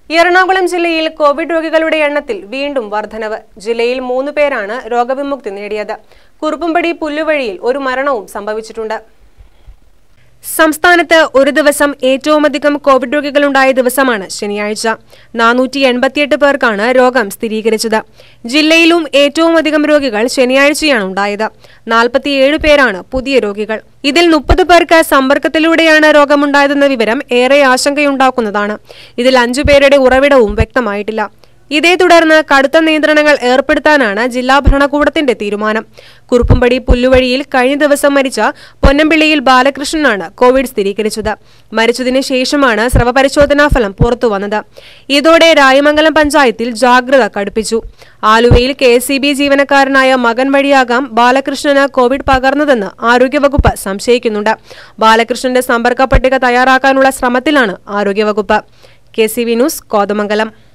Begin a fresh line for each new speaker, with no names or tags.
എറണാകുളം ജില്ലയിൽ കോവിഡ് രോഗികളുടെ എണ്ണത്തിൽ വീണ്ടും വർധനവ് ജില്ലയിൽ മൂന്ന് പേരാണ് രോഗവിമുക്തി നേടിയത് കുറുപ്പുംപടി പുല്ലുവഴിയിൽ ഒരു മരണവും സംഭവിച്ചിട്ടുണ്ട് സംസ്ഥാനത്ത് ഒരു ദിവസം ഏറ്റവുമധികം കോവിഡ് രോഗികളുണ്ടായ ദിവസമാണ് ശനിയാഴ്ച നാനൂറ്റി എൺപത്തിയെട്ട് പേർക്കാണ് രോഗം സ്ഥിരീകരിച്ചത് ജില്ലയിലും ഏറ്റവുമധികം രോഗികൾ ശനിയാഴ്ചയാണ് ഉണ്ടായത് നാൽപ്പത്തിയേഴ് പേരാണ് പുതിയ രോഗികൾ ഇതിൽ മുപ്പത് പേർക്ക് സമ്പർക്കത്തിലൂടെയാണ് രോഗമുണ്ടായതെന്ന വിവരം ഏറെ ആശങ്കയുണ്ടാക്കുന്നതാണ് ഇതിൽ അഞ്ചു പേരുടെ ഉറവിടവും വ്യക്തമായിട്ടില്ല ഇതേ തുടർന്ന് കടുത്ത നിയന്ത്രണങ്ങൾ ഏർപ്പെടുത്താനാണ് ജില്ലാ ഭരണകൂടത്തിന്റെ തീരുമാനം കുറുപ്പുംപടി പുല്ലുവഴിയിൽ കഴിഞ്ഞ ദിവസം മരിച്ച പൊന്നമ്പിള്ളിയിൽ ബാലകൃഷ്ണനാണ് കോവിഡ് സ്ഥിരീകരിച്ചത് മരിച്ചതിന് ശേഷമാണ് സ്രവപരിശോധനാ ഫലം പുറത്തുവന്നത് ഇതോടെ രായമംഗലം പഞ്ചായത്തിൽ ജാഗ്രത കടുപ്പിച്ചു ആലുവയിൽ കെ സി ബി ജീവനക്കാരനായ മകൻ വഴിയാകാം ബാലകൃഷ്ണന് കോവിഡ് പകർന്നതെന്ന് ആരോഗ്യവകുപ്പ് സംശയിക്കുന്നുണ്ട് ബാലകൃഷ്ണന്റെ സമ്പർക്ക പട്ടിക തയ്യാറാക്കാനുള്ള ശ്രമത്തിലാണ് ആരോഗ്യവകുപ്പ് K C V news Kothamangalam